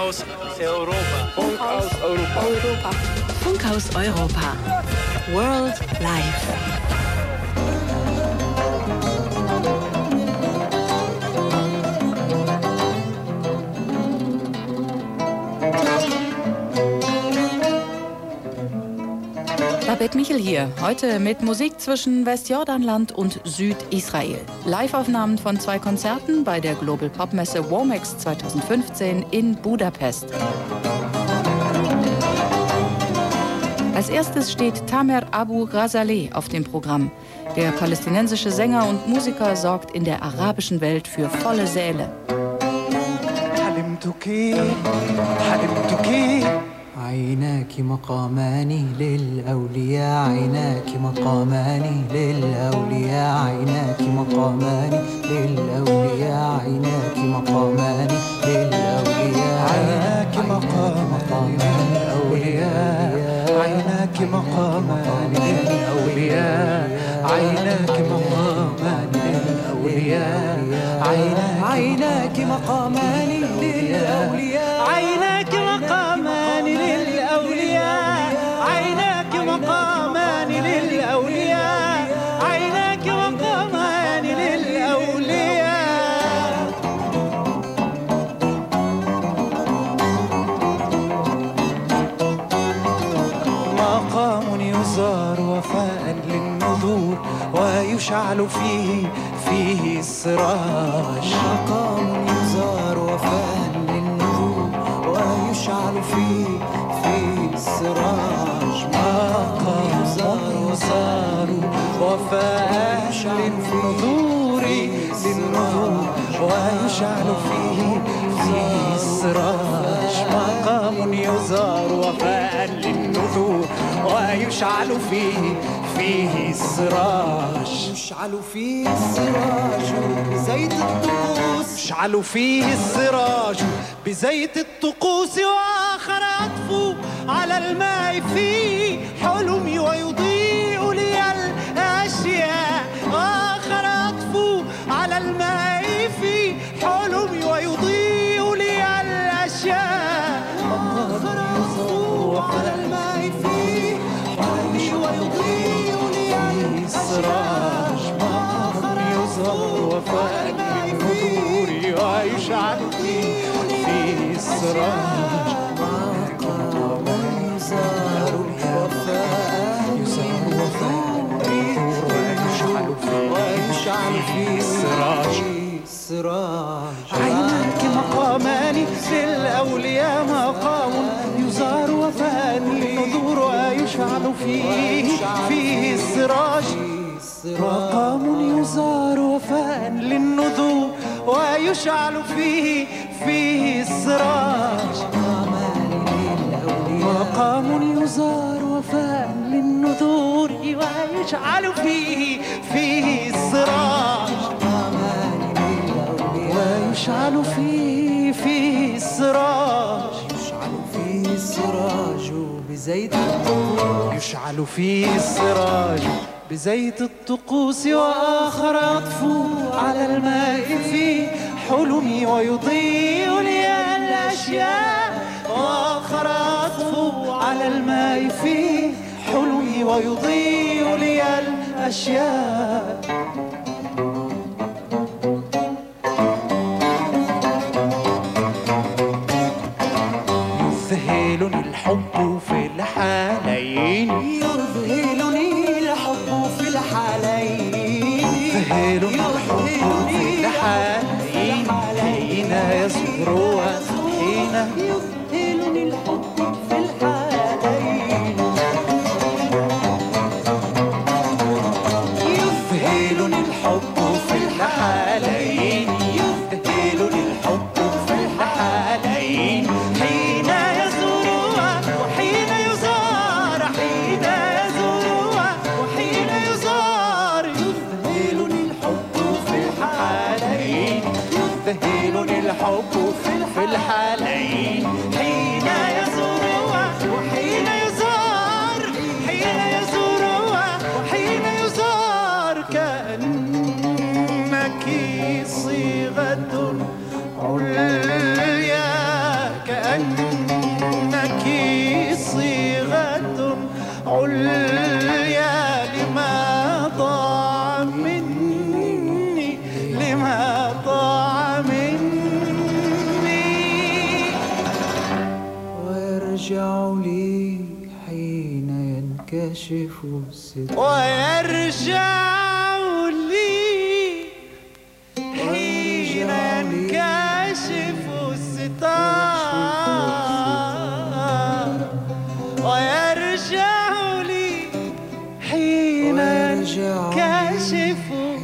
aus Europa. Funk aus Europa. Europa. Funkhaus Europa. World Live. Babette Michel hier, heute mit Musik zwischen Westjordanland und Südisrael. Live-Aufnahmen von zwei Konzerten bei der Global Pop Messe Womex 2015 in Budapest. Als erstes steht Tamer Abu Ghazaleh auf dem Programm. Der palästinensische Sänger und Musiker sorgt in der arabischen Welt für volle Säle. عيناك مقامان للأولياء عيناك مقامان للأولياء عيناك مقامان للأولياء عيناك مقامان للأولياء عيناك مقامان للأولياء عيناك مقامان للأولياء عيناك مقامان للأولياء عيناك مقامان للأولياء عيناك مقامان للأولياء عيناك مقامان للأولياء عيناك مقامان للأولياء مقام يزار وفاء للنذور ويشعل فيه فيه السراج مقام يزار وفاء للنذور ويشعل فيه فيه السراج مقام يزار وفاء للنذور للنذور ويشعل فيه فيه السراج مقام يزار وفاء للنذور ويشعل فيه فيه السراج يشعل فيه السراج بزيت الطقوس يشعل فيه السراج بزيت الطقوس وآخر يطفو على الماء فيه حلمي ويضيء لي الأشياء وآخر يطفو على الماء فيه حلمي ويضيء لي الأشياء وآخر يطفو على الماء فيه حلمي ويضيء لي السراج مقام يزار وفاء للنذور ويشعل فيه فيه السراج مقام يزار الوفاء يزار وفاء للنذور ويشعل فيه ويشعل فيه السراج السراج عيناك مقامان للأولياء مقام يزار وفاء للنذور ويشعل فيه فيه السراج مقام يزار وفاء للنذور ويشعل فيه فيه السراج مقام يزار وفاء للنذور ويشعل فيه فيه السراج ويشعل فيه فيه السراج يشعل فيه السراج بزيت الطقوس يشعل فيه السراج بزيت الطقوس وآخر يطفو على الماء في حلمي ويضيء لي الأشياء وآخر يطفو على الماء في حلمي ويضيء لي الأشياء يذهلني الحب في الحالين يذهلني الحب في الحالين يذهلني الحب في الحالين حين يصبر وحين يذهلني الحب في الحالين يذهلني الحب في الحالين يذهلني الحب في الحالين حين يزور وحين يزار حين يزور وحين يزار يذهلني الحب في الحالين يذهلني الحب في الحالين حين يزور ويرجع لي حين ينكشف الستار ويرجع لي حين ينكشف الستار ويرجع لي حين ويرجع ينكشف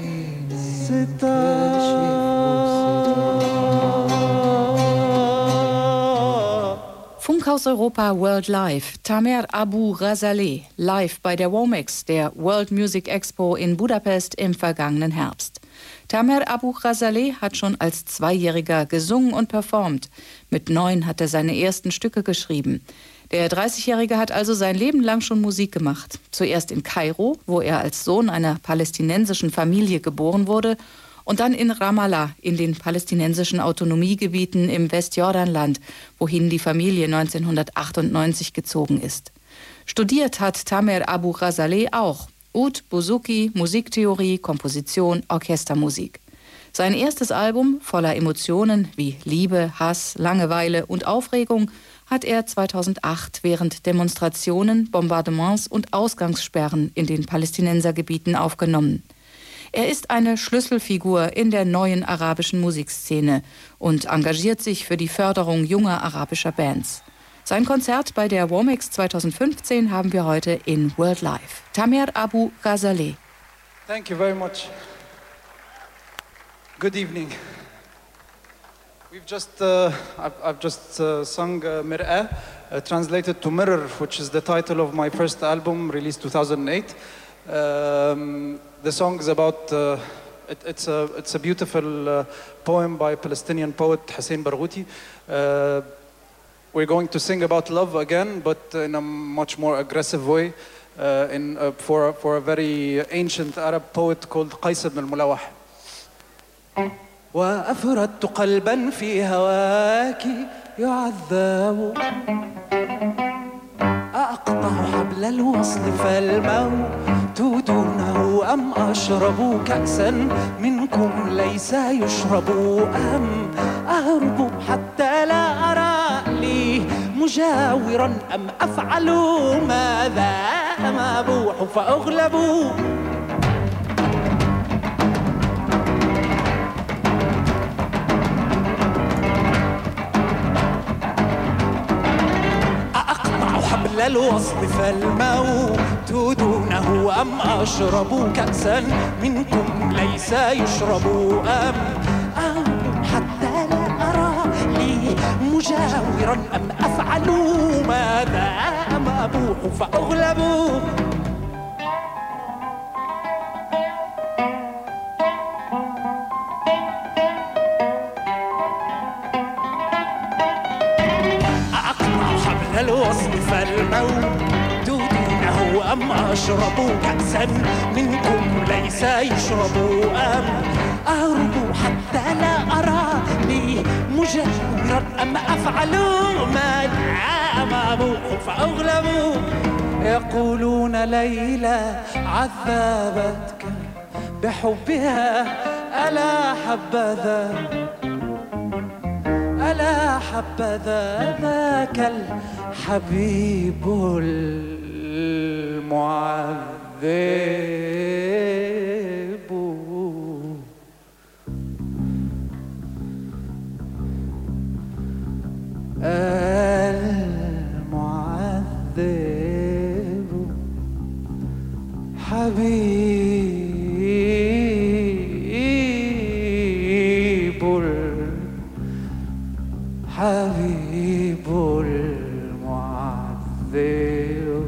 الستار Funkhaus Europa World Live. Tamer Abu Razaleh live bei der Womex, der World Music Expo in Budapest im vergangenen Herbst. Tamer Abu Razaleh hat schon als Zweijähriger gesungen und performt. Mit neun hat er seine ersten Stücke geschrieben. Der 30-Jährige hat also sein Leben lang schon Musik gemacht. Zuerst in Kairo, wo er als Sohn einer palästinensischen Familie geboren wurde, und dann in Ramallah, in den palästinensischen Autonomiegebieten im Westjordanland, wohin die Familie 1998 gezogen ist. Studiert hat Tamer Abu Razaleh auch. Ud, Buzuki, Musiktheorie, Komposition, Orchestermusik. Sein erstes Album, voller Emotionen wie Liebe, Hass, Langeweile und Aufregung, hat er 2008 während Demonstrationen, Bombardements und Ausgangssperren in den Palästinensergebieten aufgenommen. Er ist eine Schlüsselfigur in der neuen arabischen Musikszene und engagiert sich für die Förderung junger arabischer Bands. Sein Konzert bei der Womex 2015 haben wir heute in World Live. Tamer Abu Ghazaleh. Thank you very much. Good evening. We've just, uh, I've, I've just uh, sung uh, Mir'ah, uh, translated to Mirror, which is the title of my first album, released 2008. Um, the song is about, uh, it, it's, a, it's a beautiful uh, poem by Palestinian poet Hussein Barghouti. Uh, we're going to sing about love again, but in a much more aggressive way, uh, in, uh, for, for a very ancient Arab poet called Qais ibn al-Mulawah. وأفردت قلبا في هواك يعذب أقطع حبل الوصل فالموت دونه أم أشرب كأسا منكم ليس يشرب أم أهرب حتى لا أرى لي مجاورا أم أفعل ماذا أم أبوح فأغلب أقطع حبل الوصل فالموت دونه أم أشرب كأسا منكم ليس يشرب أم أهرب حتى لا أرى لي مجاورا أم أفعل ماذا أم أبوح فأغلب أقطع حبل الوصل فالموت دونه أم أشرب كأسا منكم ليس يشرب أم أهرب حتى لا أرى لي مجاورا أم أفعل ما أم أبوح فأغلب يقولون ليلى عذبتك بحبها ألا حبذا ألا حبذا ذاك الحبيب المعذب المعذب حبيب حبيب المعذب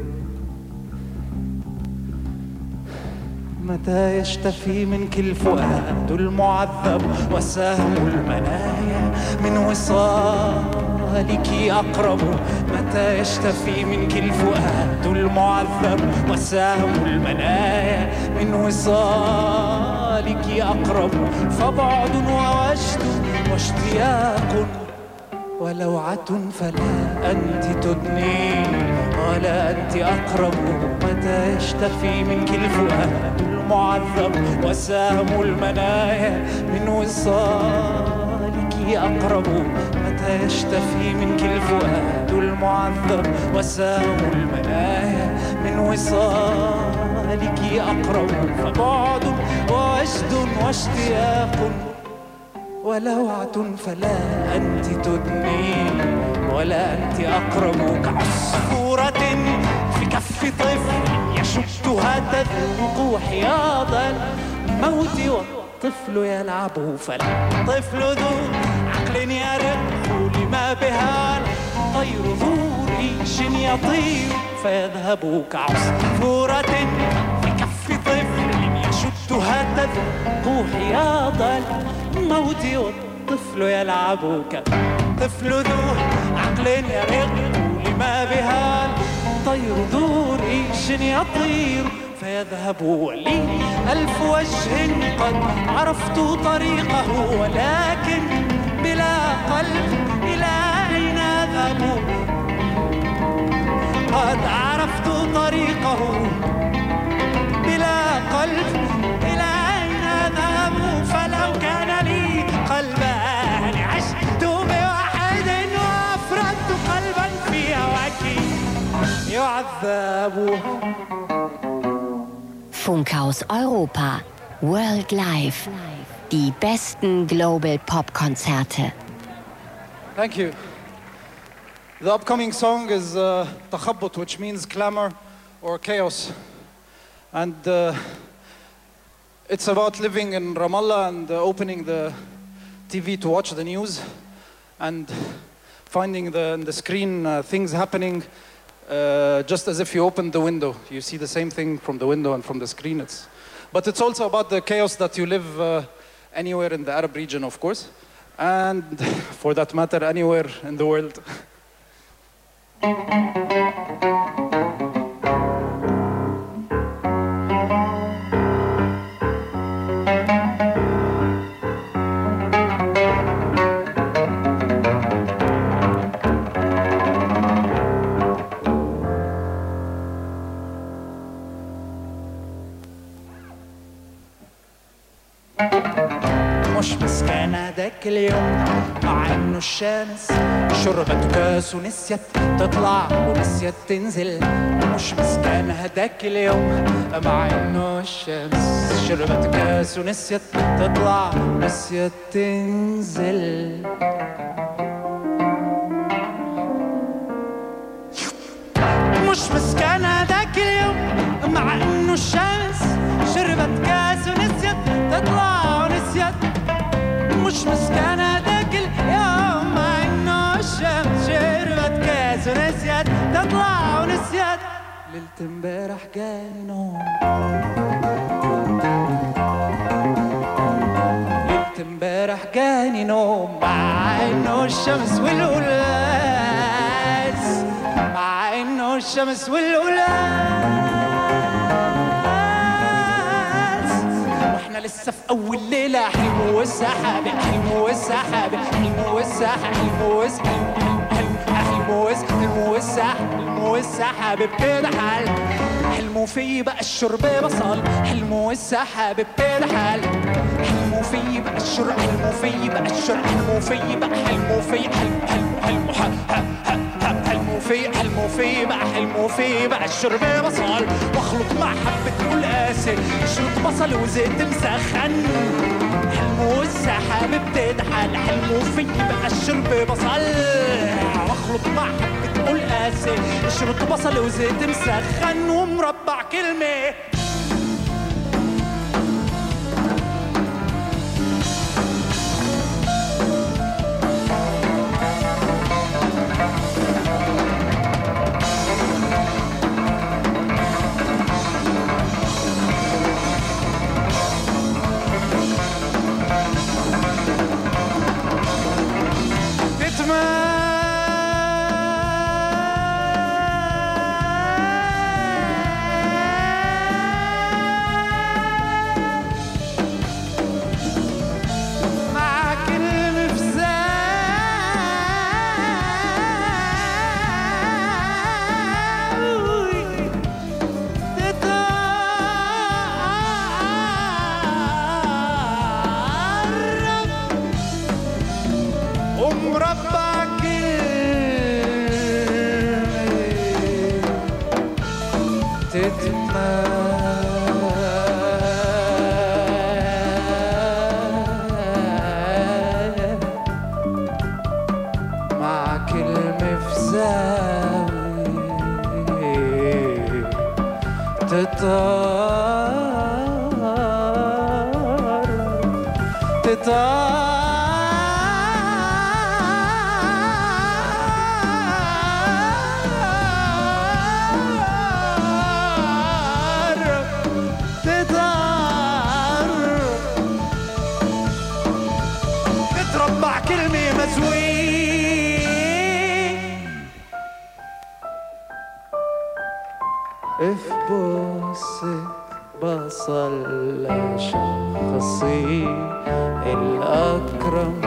متى يشتفي منك الفؤاد المعذب وسهم المنايا من وصالك أقرب متى يشتفي منك الفؤاد المعذب وسهم المنايا من وصالك أقرب فبعد ووجد واشتياق ولوعة فلا أنت تدني ولا أنت أقرب متى يشتفي منك الفؤاد المعذب وسام المنايا من وصالك أقرب متى يشتفي منك الفؤاد المعذب وسام المنايا من وصالك أقرب فبعد ووجد واشتياق ولوعة فلا أنت تدني ولا أنت أقرب كعصفورة في كف طفل يشدها تذوق حياض الموت والطفل يلعب فالطفل ذو عقل يرق لما بها طير ذو ريش يطير فيذهب كعصفورة في كف طفل يشدها تذوق حياض الموت والطفل يلعب كطفل ذو عقل يرق لما بها طير ذو ريش يطير فيذهب ولي ألف وجه قد عرفت طريقه ولكن بلا قلب إلى أين أذهب قد عرفت طريقه بلا قلب إلى أين أذهب فلو كان لي قلبان عشت بواحد وأفردت قلبا في هواك يعذب Funkhaus Europa. World Live. Die besten Global Pop Konzerte. Thank you. The upcoming song is uh, تخبط, which means clamor or chaos. And uh, it's about living in Ramallah and uh, opening the TV to watch the news and finding the, in the screen uh, things happening uh, just as if you opened the window. You see the same thing from the window and from the screen. It's, but it's also about the chaos that you live uh, anywhere in the Arab region, of course, and for that matter, anywhere in the world. مش مسكانة ذاك اليوم مع انه الشمس شربت كاس ونسيت تطلع ونسيت تنزل مش مسكانة هداك اليوم مع انه الشمس شربت كاس ونسيت تطلع ونسيت تنزل مش مسكانة ذاك اليوم مع انه الشمس شربت كاس ونسيت تطلع ونسيت مش مسكانة ذاك اليوم مع انه الشمس شربت كاس ونسيت تطلع ونسيت ليلة امبارح جاني نوم ليلة امبارح جاني نوم مع انه الشمس والولاس مع انه الشمس والولاس واحنا لسه في اول ليله حلم والسحاب حلم والسحاب حلم والسحاب حلم والسحاب حلم والسحاب حلم والسحاب حلم والسحاب بكده حال حلموا في بقى الشرب بصل حلموا والسحاب بكده حال حلموا في بقى الشرب حلموا في بقى الشرب حلموا في بقى حلموا في حلم حلم حلم ح- ح- ح- ح- حلموا في حلموا في بقى حلموا في بقى الشرب بصل واخلط مع حبة قلقاسة شرب بصل وزيت مسخن حلموا السحاب بتدحل حلموا في بقى الشرب بصل واخلط مع حبة قلقاسة شرب بصل وزيت مسخن ومربع كلمة تتمنى مع كلمة في زاوية تطار تطار تطار تضرب مع كلمة مزوي اف بوسة بصل لشخصي الأكرم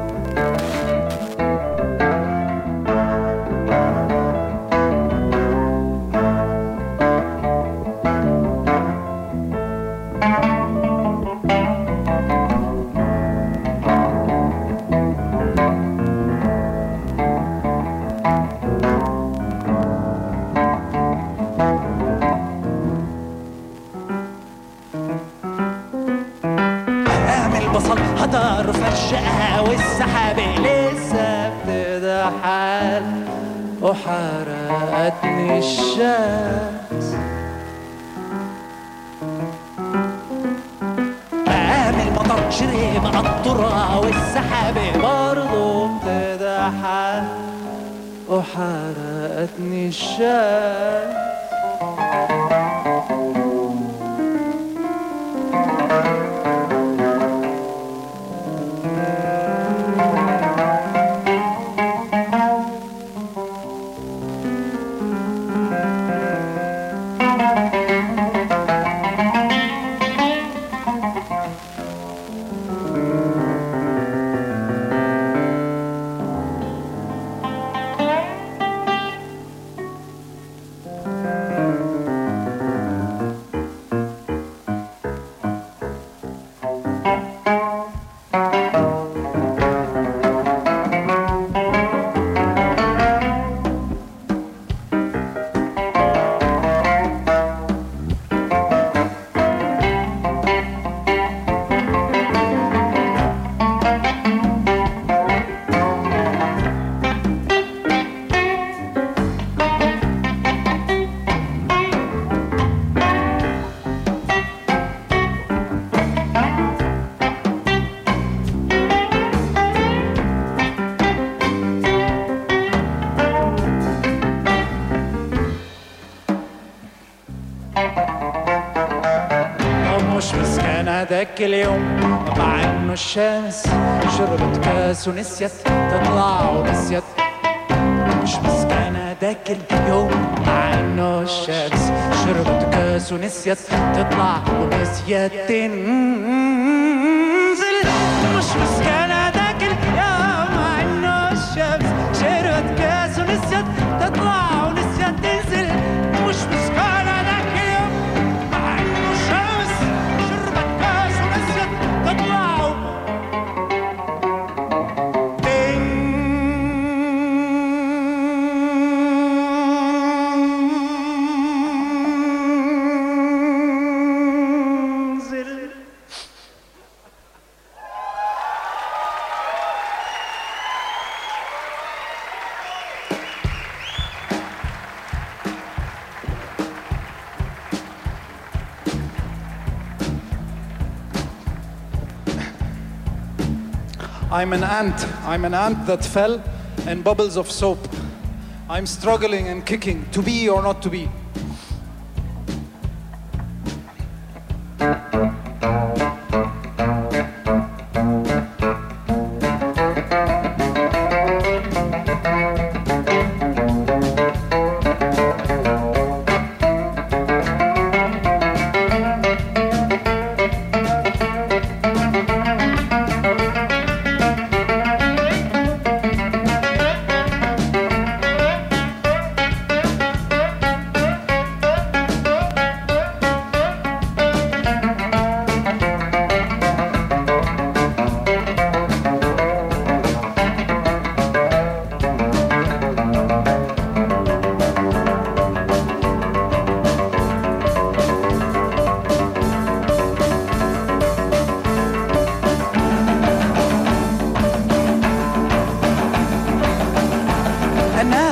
اعمل بصل هدار فجأة والسحابة لسه بتضحك وحرقتني الشمس اعمل مطر شري مقطرة والسحابة برضو بتضحك وحرقتني الشمس أو مش مسكان هداك اليوم مع انه الشمس شربت كاس ونسيت تطلع ونسيت مش مسكان هداك اليوم مع انه الشمس شربت كاس ونسيت تطلع ونسيت تنزل مش مسكان هداك اليوم مع انه الشمس شربت كاس ونسيت تطلع ونسيت تنزل مش مسكان هداك اليوم مع انه الشمس شربت كاس ونسيت تطلع تنزل I'm an ant. I'm an ant that fell in bubbles of soap. I'm struggling and kicking to be or not to be. أنا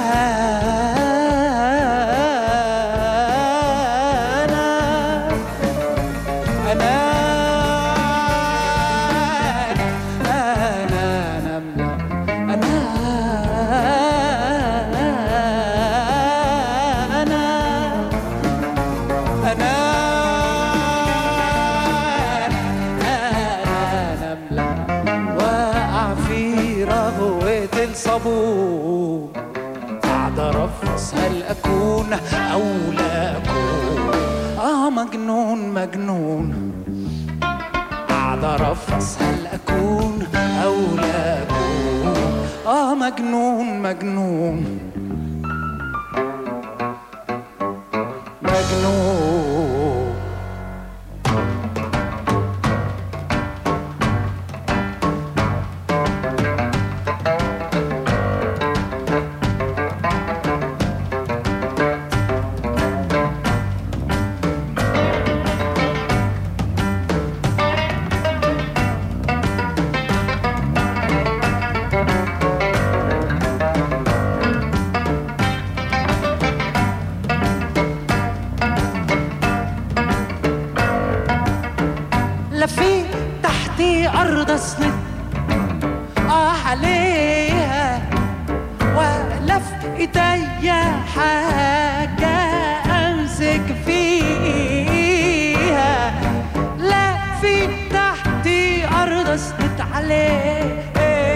أنا أنا أنا نملة أنا أنا أنا أنا نملة واقع في رغوة الصابون قاعد أرفص هل أكون أو لا أكون آه مجنون مجنون قاعد أرفص هل أكون أو لا أكون آه مجنون مجنون مجنون لا في تحتي أرض أسند آه عليها ولا في إيديا حاجة أمسك فيها لا في تحتي أرض أسند عليها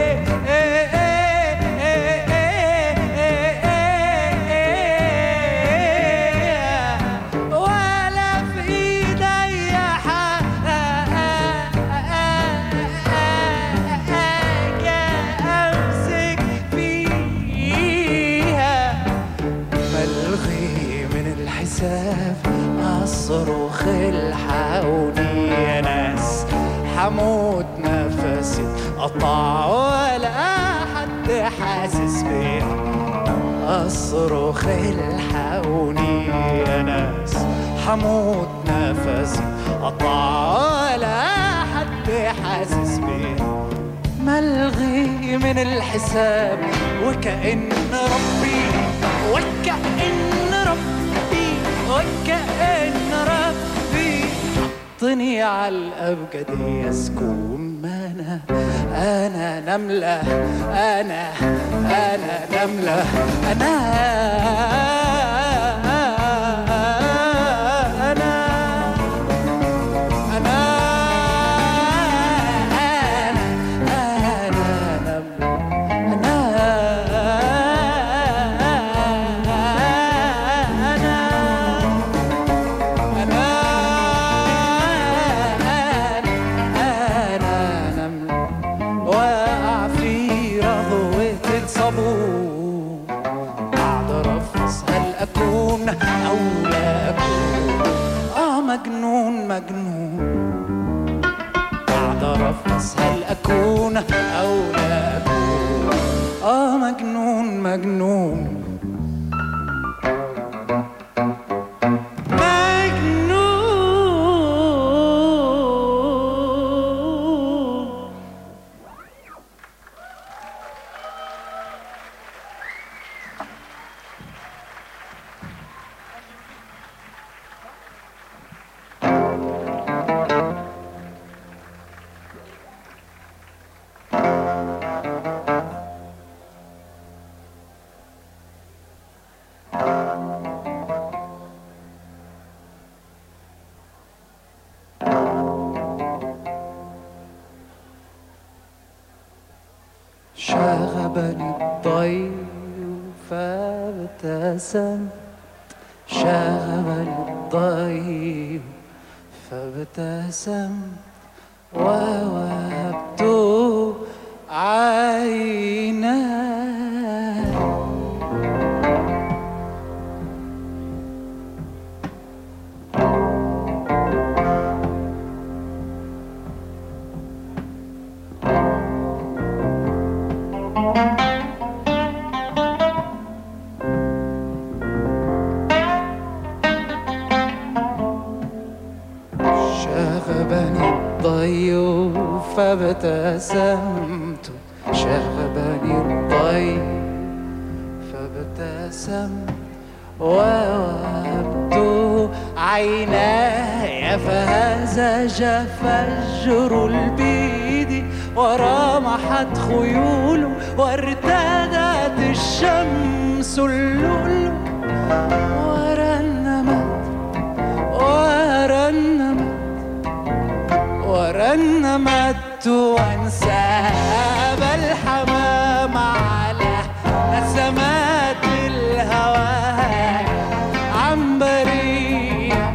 ولا في ايدي حاجة امسك فيها ملغي من الحساب اصرخ الحقوني يا ناس حموت نفسي قطع ولا حد حاسس بيا أصرخ الحقوني يا ناس حموت نفسي قطع ولا حد حاسس بيه ملغي من الحساب وكأن ربي وكأن ربي وكأن ربي حطني على الأبجدية أسكن ما أنا أنا نملة أنا أنا نملة أنا أنا أنا أنا نملة أنا أنا أنا أنا نملة واقع في رغوة الصابون قاعد أرفص هل أكون أو لا أكون آه مجنون مجنون قاعد أرفص هل أكون أو لا أكون آه مجنون مجنون مجنون شغبني الضيف فابتسمت شغبني الضيف فابتسمت ووهبت عيناي شغبني الضيوف فابتسمت شغبني الضيف ابتسمت ووهبت عيناي فهزج فجر البيد ورمحت خيول وارتدت الشمس اللؤلؤ ورنمت ورنمت ورنمت وانساب الحمام على نسمات الهواء عنبرية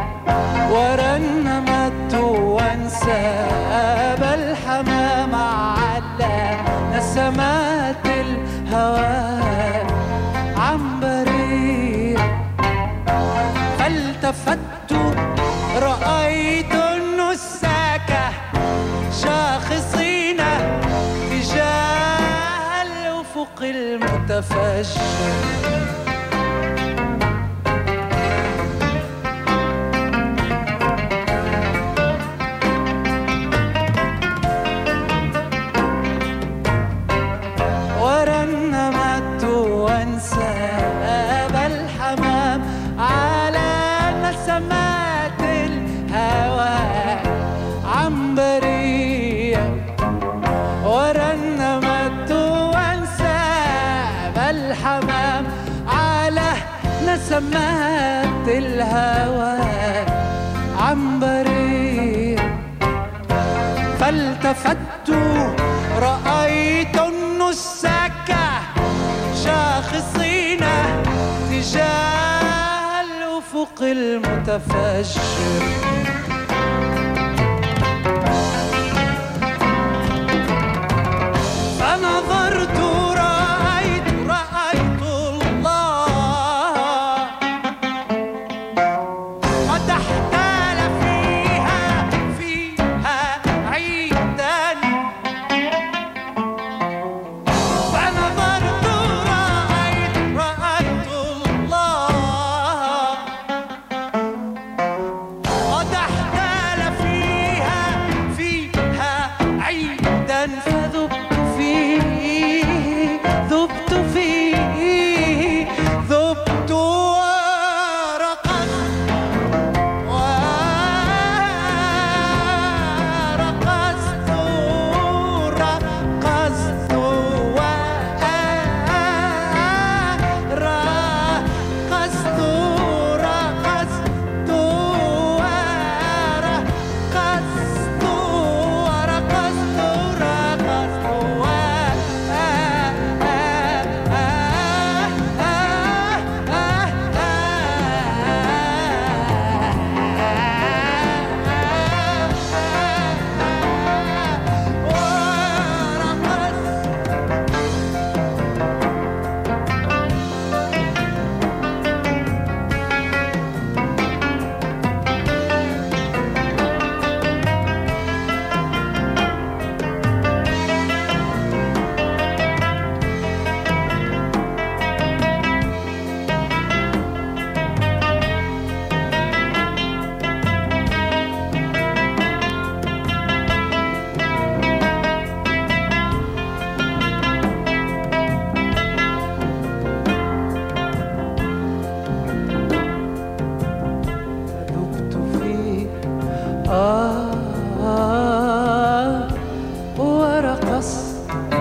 ورنمت وانساب الحمام على نسمات الهواء عنبرية فالتفت رأيت النساكة شاخصين تجاه الأفق المتفجر ورنمت وانساب الحمام على نسمات الهواء عنبرية ورنمت وانساب الحمام على نسمات الهواء عنبرية فالتفت رأيت النساكة شاخصين تجاه الأفق المتفجر فنظرت رأيت رأيت الله قد احتال فيها فيها عيدا فنظرت رأيت رأيت الله قد احتال فيها فيها عيدا فذبت فيه ذبت فيه ذبت ورقصت ورقصت رقصت ورقصت رقصت ورقصت ورقصت ورقصت ذبت فيه آه, آه ورقصت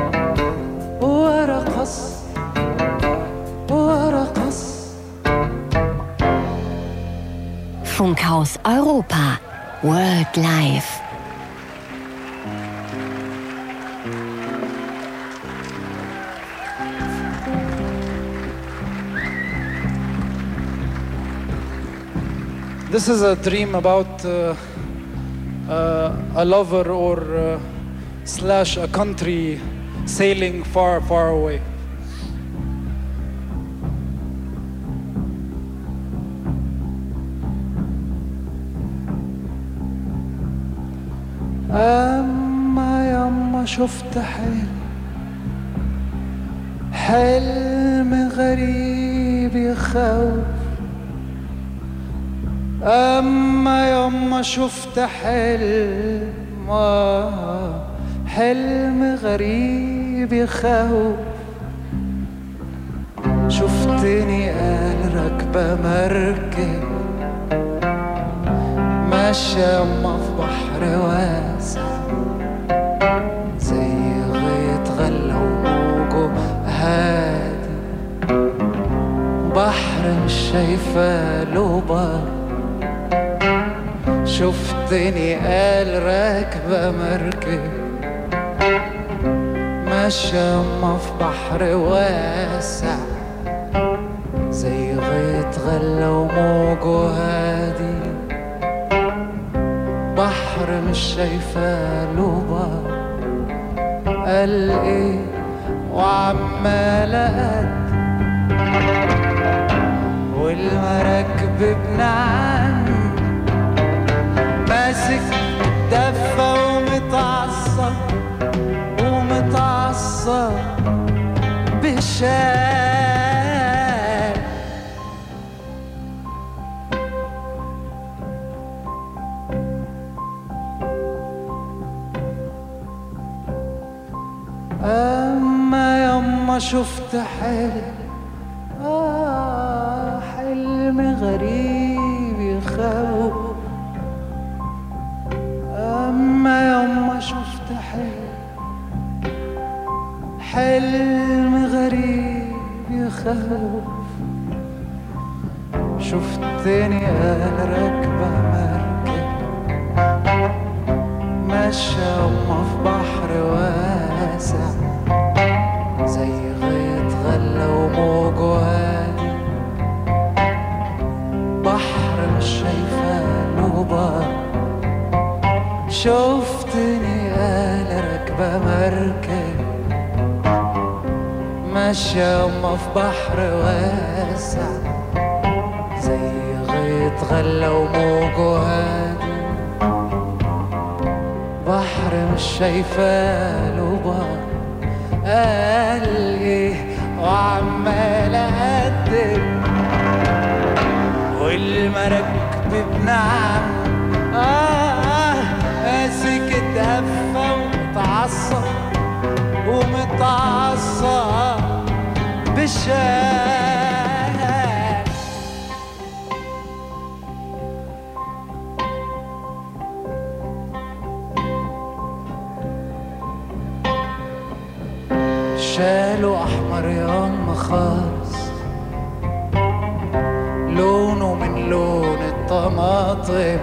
ورقصت ورقصت Funkhaus Europa. World Life. This is a dream about uh, uh, a lover or uh, slash a country sailing far, far away. أما يما شفت حلم حلم غريب يخوف أما يما شفت حلم آه، حلم غريب يخوف شفتني قال راكبة مركب ماشية أما في بحر واسع زي غيط غلة وموجه هادي بحر مش شايفة له بر شفتني قال راكبة مركب ماشية أما في بحر واسع زي غيط غلة وموجه هادي بحر مش شايفة له بر قال ايه وعمال قد والمراكب بنعم ماسك دفة ومتعصب ومتعصب بشال أما يما شفت حلم آه حلم غريب يخوف أما يما شفت حلم حلم غريب يخوف شفتني أنا راكبة مركب ماشية وما في بحر واسع زي غيط غلة وموجه هادي بحر مش شايفة له بر شفتني أنا راكبة مركب ماشية وما في بحر واسع زي غيط غلة وموجه هادي بحر مش شايفة له بر قال ايه وعمال اقدم والمراكب بنعم آه ماسك دفة ومتعصب ومتعصب بالشام شالوا احمر ياما خالص لونه من لون الطماطم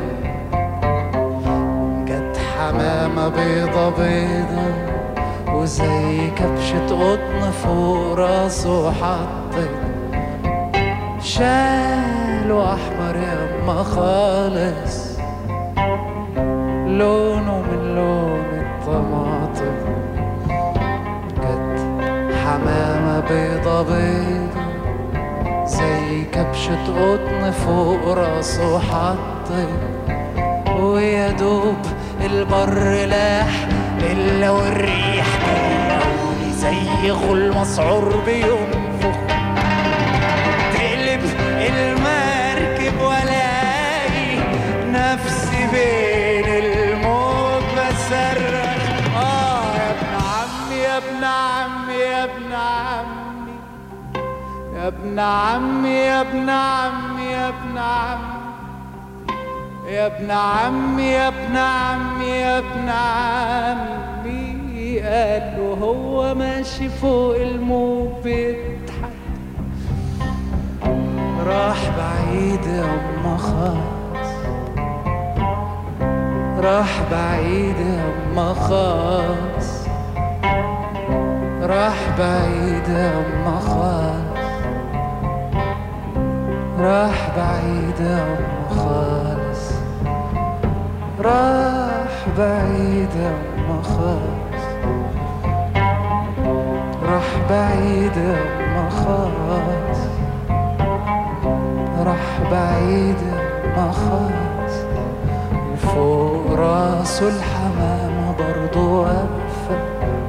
جت حمامة بيضة بيضة وزي كبشة قطن فوق راسه حطت شالوا احمر ياما خالص لونه من لون الطماطم جت حمامة بيضة بيضة زي كبشة قطن فوق راسه حطت ويا دوب البر لاح إلا والريح جاية زي غل مسعور بينفخ تقلب المركب والاقي نفسي بين الموج بصرخ اه يا ابن عمي يا ابن عمي يا ابن عمي يا ابن عمي يا ابن عمي يا ابن عمي يا ابن عمي يا ابن عمي يا ابن عمي قال له هو ماشي فوق الموج بيضحك راح بعيد يا اما خالص راح بعيد يا اما خالص راح بعيد يا اما خالص راح بعيد يا اما خالص راح بعيد يا اما خالص راح بعيد يا اما خالص راح بعيد يا اما خالص وفوق راسه الحمامة برضو واقفة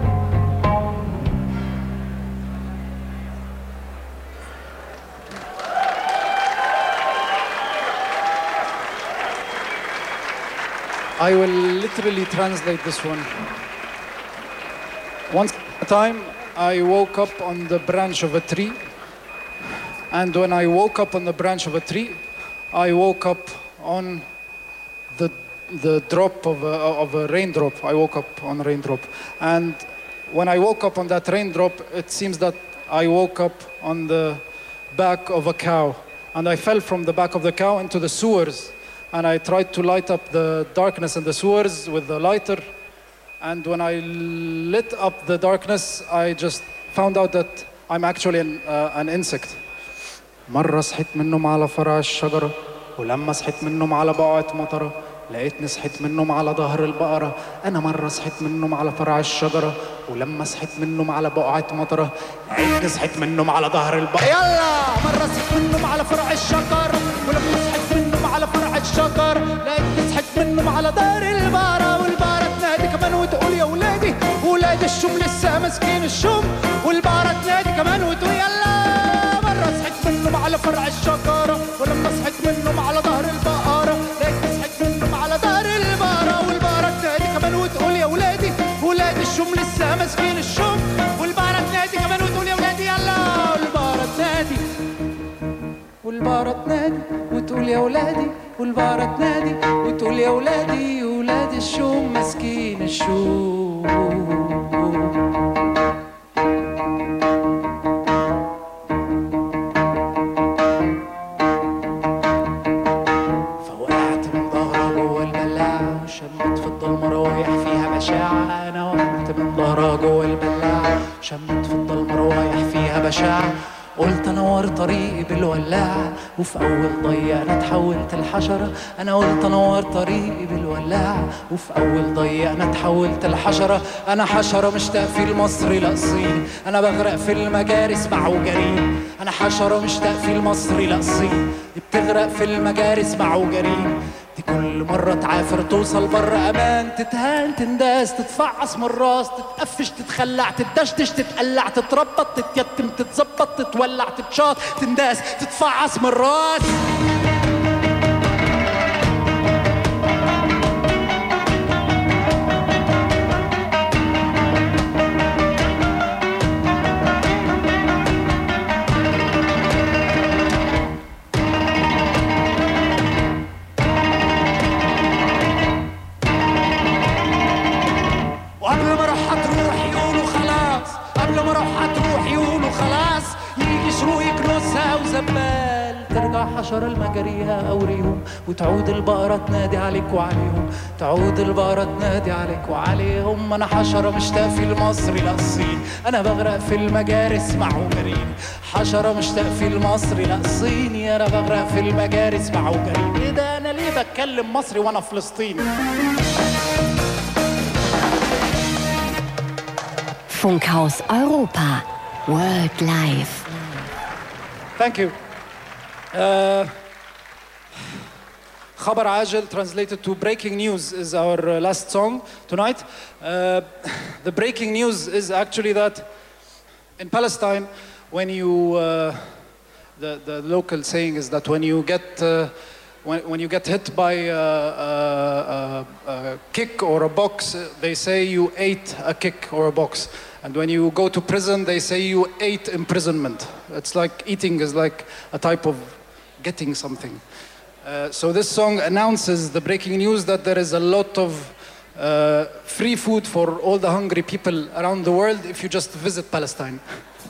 I will literally translate this one. Once upon a time, I woke up on the branch of a tree And when I woke up on the branch of a tree, I woke up on the, the drop of a, of a raindrop. I woke up on a raindrop. And when I woke up on that raindrop, it seems that I woke up on the back of a cow. And I fell from the back of the cow into the sewers. And I tried to light up the darkness in the sewers with the lighter. And when I lit up the darkness, I just found out that I'm actually an, uh, an insect. مرة صحيت من النوم على فرع الشجرة ولما صحيت من النوم على بقعة مطرة لقيتني صحيت من النوم على ظهر البقرة أنا مرة صحيت من النوم على فرع الشجرة ولما صحيت من النوم على بقعة مطرة لقيتني صحيت من النوم على ظهر البقرة يلا مرة صحيت من النوم على فرع الشجر ولما صحيت من النوم على فرع الشجر لقيتني صحيت من النوم على ظهر البقرة والبقرة تنادي كمان وتقول يا ولادي ولاد الشوم لسه ماسكين الشوم والبقرة تنادي كمان وتقول يلا مرة صحيت من النوم على فرع الشجرة ولما صحيت من النوم على ظهر البقرة لقيتني صحيت من النوم على ظهر البقرة والبقرة تنادي كمان وتقول يا ولادي ولاد الشوم لسه ماسكين الشوم والبقرة تنادي كمان وتقول يا ولادي يلا والبقرة تنادي والبقرة تنادي وتقول يا ولادي والبقرة تنادي وتقول يا ولادي ولاد الشوم ماسكين الشوم فوقعت من ظهرها جوه البلاعة وشمت في الضلمة روايح فيها بشاعة أنا وقعت من ظهرها جوه البلاعة شمت في الضلمة روايح فيها بشاعة قلت انور طريقي بالولاعة وفي اول ضيق انا اتحولت لحشرة انا قلت انور طريقي بالولاعة وفي اول ضيق انا اتحولت لحشرة انا حشرة مش تقفيل مصري لا صيني انا بغرق في المجاري اسمع وجريم انا حشرة مش تقفيل مصري لا صيني دي بتغرق في المجاري اسمع وجريم دي كل مرة تعافر توصل بره أمان تتهان تنداس تتفعص من الراس تتقفش تتخلع تتدشدش تتقلع تتربط تتيتم تتظبط تتولع تتشاط تنداس تتفعص من الراس وقبل ما اروح هتروح يقولوا خلاص قبل ما اروح هتروح يقولوا خلاص يجي شروق يكنسها وزبال ترجع حشرة المجاريها أو ريهم وتعود البقرة تنادي عليك وعليهم تعود البقرة تنادي عليك وعليهم أنا حشرة مش تقفي المصري لا الصين أنا بغرق في المجاري اسمعوا جريني حشرة مش تقفي المصري لا الصيني أنا بغرق في المجاري اسمعوا جريني إيه ده أنا ليه بتكلم مصري وأنا فلسطيني Funkhaus Europa. World Life. Thank you. Uh, خبر عاجل translated to breaking news is our uh, last song tonight. Uh, the breaking news is actually that in Palestine, when you, uh, the, the local saying is that when you get, uh, when, when you get hit by a, a, a, a kick or a box, uh, they say you ate a kick or a box. And when you go to prison, they say you ate imprisonment. It's like eating is like a type of getting something. Uh, so this song announces the breaking news that there is a lot of uh, free food for all the hungry people around the world if you just visit Palestine.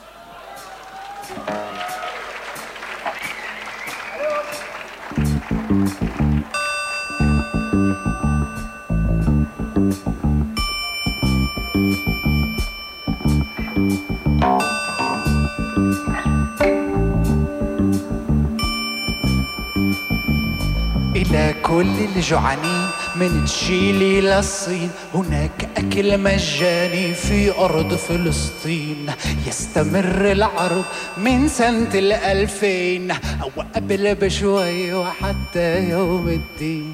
إلى كل الجوعانين من تشيلي للصين هناك أكل مجاني في أرض فلسطين يستمر العرض من سنة الألفين أو قبل بشوي وحتى يوم الدين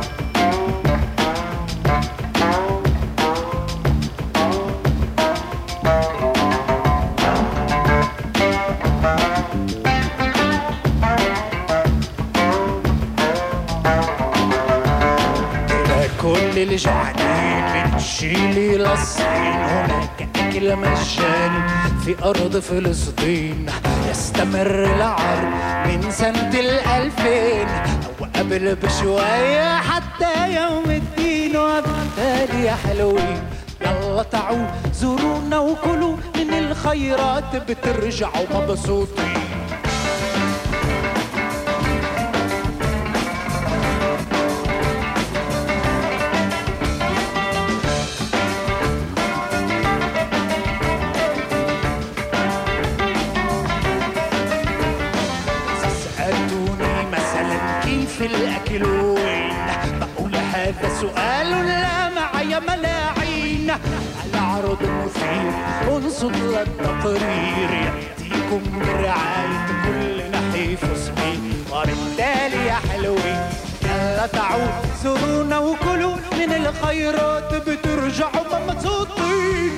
إلى كل الجوعانين من تشيلي للصين هناك أكل مجاني في أرض فلسطين يستمر العرض من سنة الألفين أو قبل بشوية حتى يوم الدين وبالتالي يا حلوين يلا تعوا زورونا وكلوا من الخيرات بترجعوا مبسوطين سألوني مثلا كيف الأكل وين بقول هذا سؤال لا معي ملاعين العرض مثير انصت للتقرير يأتيكم برعاية كل نحيف صغير وبالتالي يا حلوين يلا تعوا زورونا وكلوا من الخيرات بترجعوا مبسوطين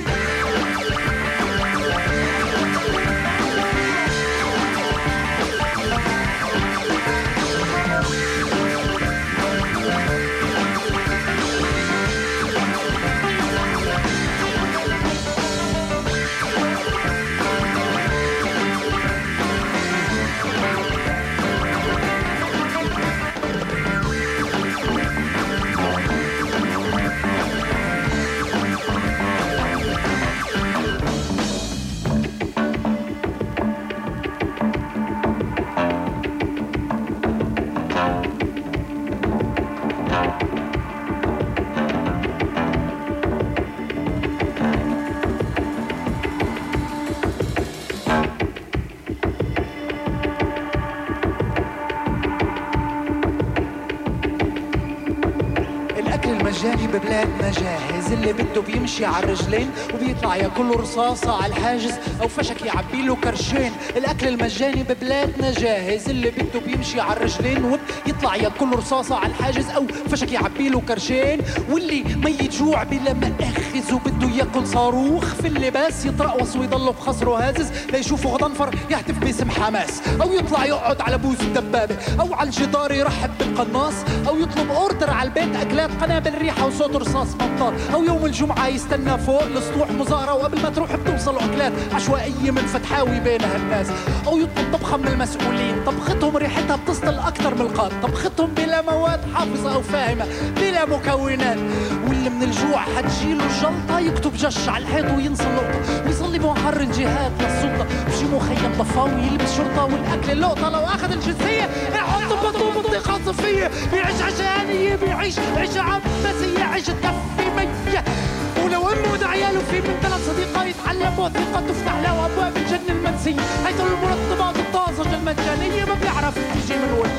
الاكل المجاني ببلادنا جاهز اللي بده بيمشي على الرجلين وبيطلع ياكل له رصاصه على الحاجز او فشك يعبي له كرشين الاكل المجاني ببلادنا جاهز اللي بده بيمشي على الرجلين وبيطلع ياكل له رصاصه على الحاجز او فشك يعبي له كرشين واللي ميت جوع بلا مأخذ وبده ياكل صاروخ في اللباس يترقص ويضل بخصره هازز ليشوفه غضنفر يهتف باسم حماس او يطلع يقعد على بوز الدبابه او على الجدار يرحب بالقناص او يطلب اوردر على البيت اكلات قنابل ريحه وصوت رصاص مطاط او يوم الجمعه يستنى فوق السطوح مظاهره وقبل ما تروح بتوصل اكلات عشوائيه من فتحاوي بين هالناس او يطلب طبخه من المسؤولين طبختهم ريحتها بتصطل اكثر من القاط طبختهم بلا مواد حافظه او فاهمه بلا مكونات واللي من الجوع حتجيله الجلطه يكتب جش على الحيط وينسى اللقطه ويصلي بمحر الجهات للسلطه بشي مخيم ضفاوي يلبس شرطه والاكل اللقطه لو اخذ الجنسيه يحط بطنه بطيقه صفيه بيعيش عشانيه بيعيش عيشه عباسيه عيشه كفي ميه ولو امه ودع عياله في من ثلاث صديقة يتعلموا ثقة تفتح له ابواب الجنة المنسية حيث المرطبات الطازجة المجانية ما بيعرف يجي من وين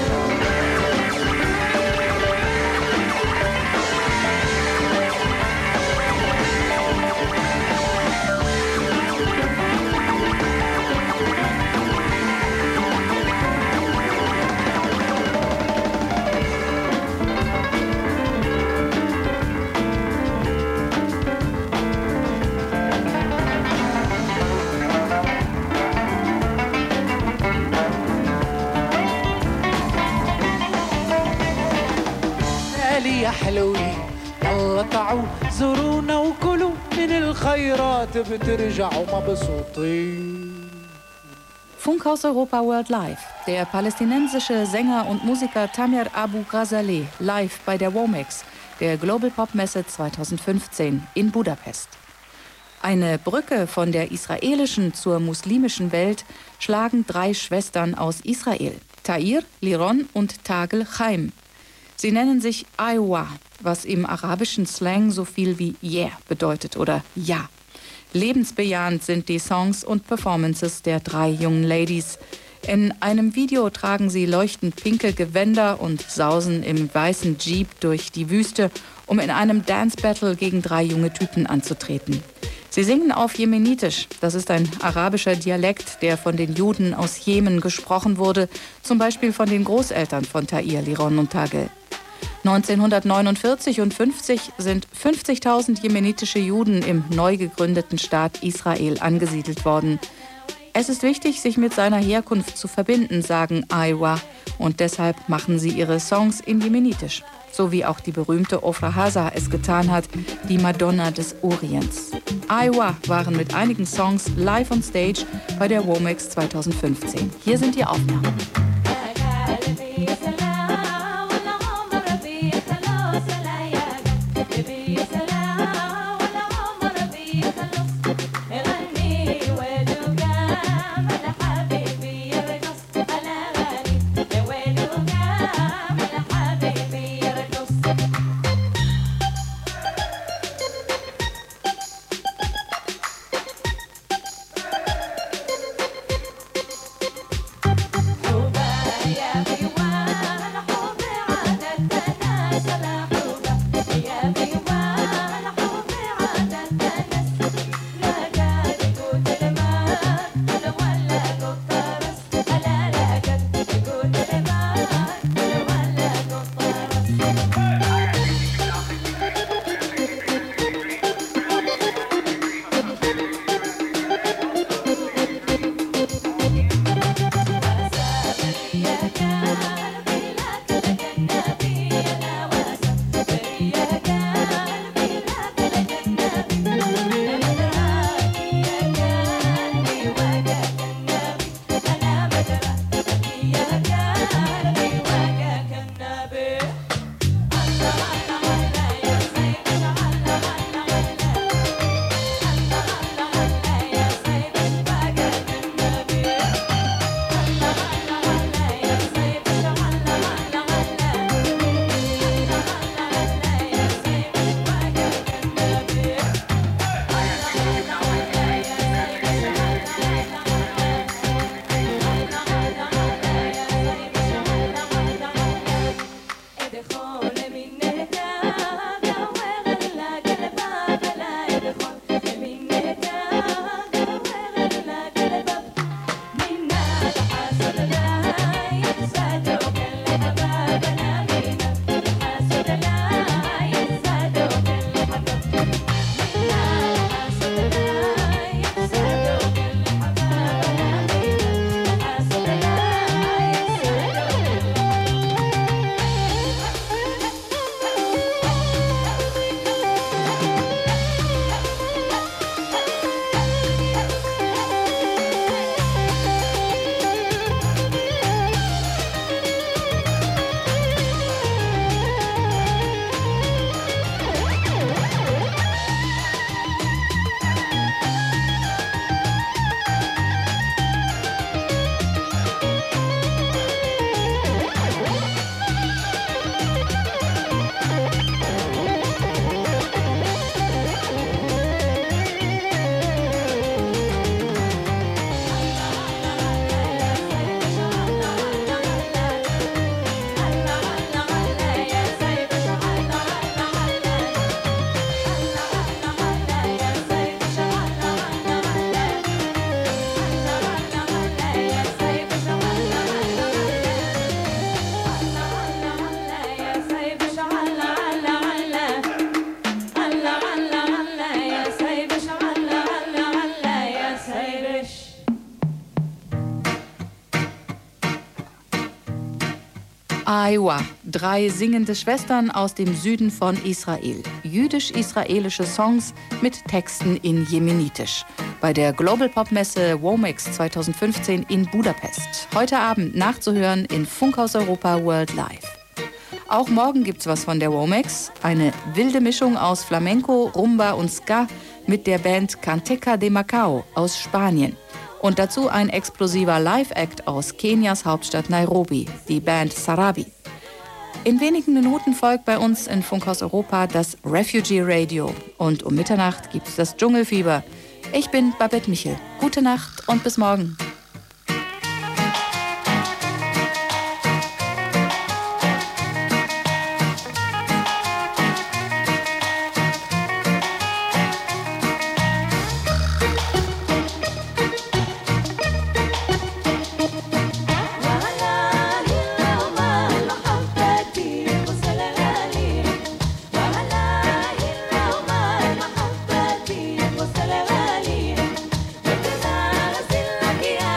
بالي يا حلوين يلا تعوا زورونا وكلوا من الخيرات بترجعوا مبسوطين Funkhaus Europa World Live. Der palästinensische Sänger und Musiker Tamir Abu Ghazaleh live bei der Womex, der Global Pop Messe 2015 in Budapest. Eine Brücke von der israelischen zur muslimischen Welt schlagen drei Schwestern aus Israel: Tair, Liron und Tagel Chaim. Sie nennen sich Iowa, was im arabischen Slang so viel wie Yeah bedeutet oder Ja. Lebensbejahend sind die Songs und Performances der drei jungen Ladies. In einem Video tragen sie leuchtend pinke Gewänder und sausen im weißen Jeep durch die Wüste, um in einem Dance Battle gegen drei junge Typen anzutreten. Sie singen auf Jemenitisch. Das ist ein arabischer Dialekt, der von den Juden aus Jemen gesprochen wurde, zum Beispiel von den Großeltern von Tair, Liron und Tagel. 1949 und 50 sind 50.000 jemenitische Juden im neu gegründeten Staat Israel angesiedelt worden. Es ist wichtig, sich mit seiner Herkunft zu verbinden, sagen Iowa, und deshalb machen sie ihre Songs in Jemenitisch. so wie auch die berühmte Ofra Haza es getan hat, die Madonna des Orients. Iowa waren mit einigen Songs live on stage bei der Womex 2015. Hier sind die Aufnahmen. Iowa, drei singende Schwestern aus dem Süden von Israel. Jüdisch-israelische Songs mit Texten in Jemenitisch. Bei der Global Pop Messe Womex 2015 in Budapest. Heute Abend nachzuhören in Funkhaus Europa World Live. Auch morgen gibt's was von der Womex. Eine wilde Mischung aus Flamenco, Rumba und Ska mit der Band Canteca de Macao aus Spanien. Und dazu ein explosiver Live-Act aus Kenias Hauptstadt Nairobi, die Band Sarabi. In wenigen Minuten folgt bei uns in Funkhaus Europa das Refugee Radio. Und um Mitternacht gibt's das Dschungelfieber. Ich bin Babette Michel. Gute Nacht und bis morgen. Yeah.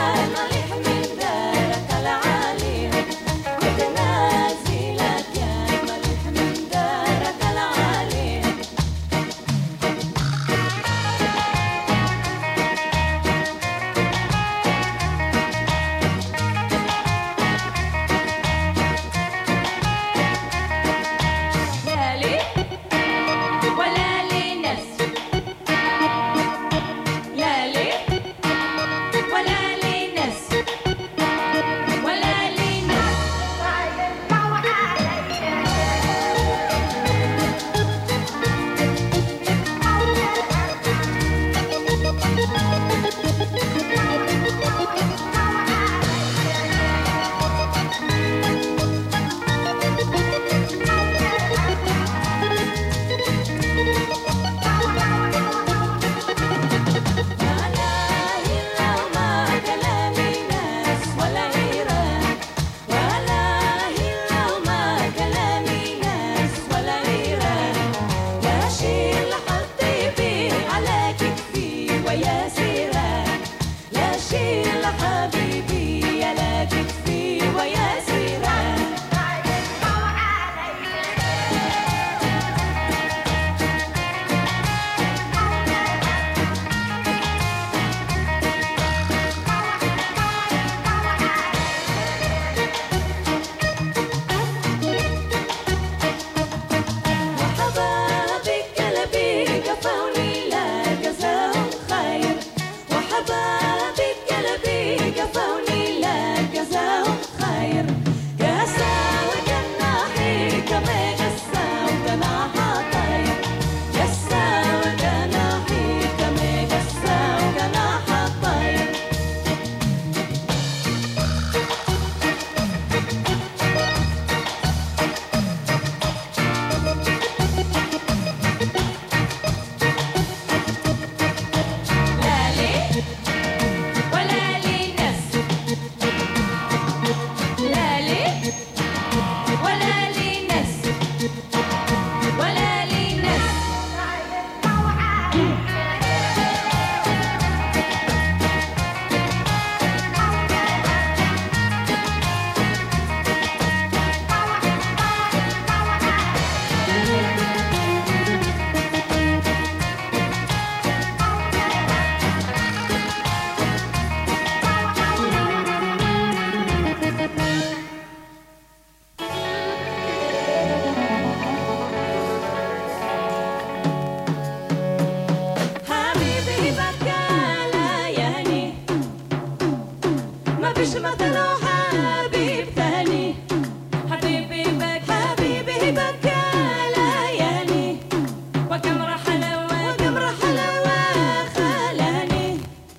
ما فيش مثله حبيب ثاني حبيبي بكى حبيبي بكى ليالي وكم رحل وكم رحل وخلاني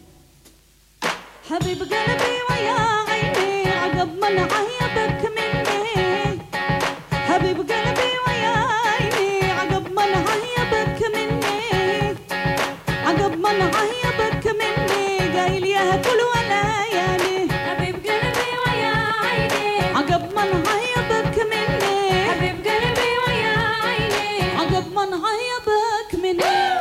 حبيب قلبي ويا عيني عقب ما نعيبك مني حبيب قلبي ويا عيني عقب ما نعيبك مني عقب ما نعيبك مني قايل يا كل وليالي حبيب قلبي ويا عيني عقب ما نعيبك مني حبيب قلبي ويا عيني عقب ما نعيبك مني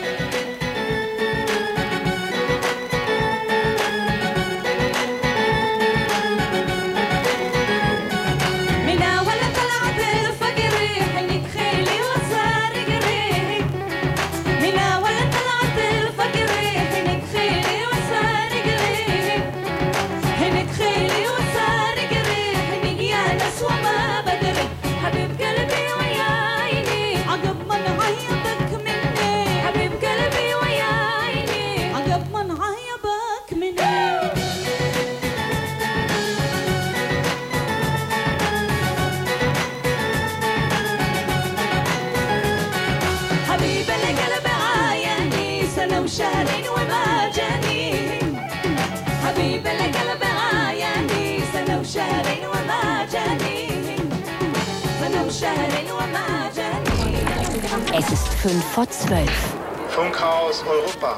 منا ولا طلعت الفقر حنك خيلي وصار قريب منا ولا طلعت الفقر حنك خيلي وصار قريب حنك خيلي وصار قريب حنك يا ناس وما بدري حبيب قلبي ويا عيني عقب ما نعيبك مني حبيب قلبي ويا عيني عقب ما نعيبك مني حبيب القلب عايني سنة وشهرين وما جاني حبيب القلب عايني سنة وشهرين وما جاني سنة وشهرين وما جاني Es ist 5 vor 12. Funkhaus Europa.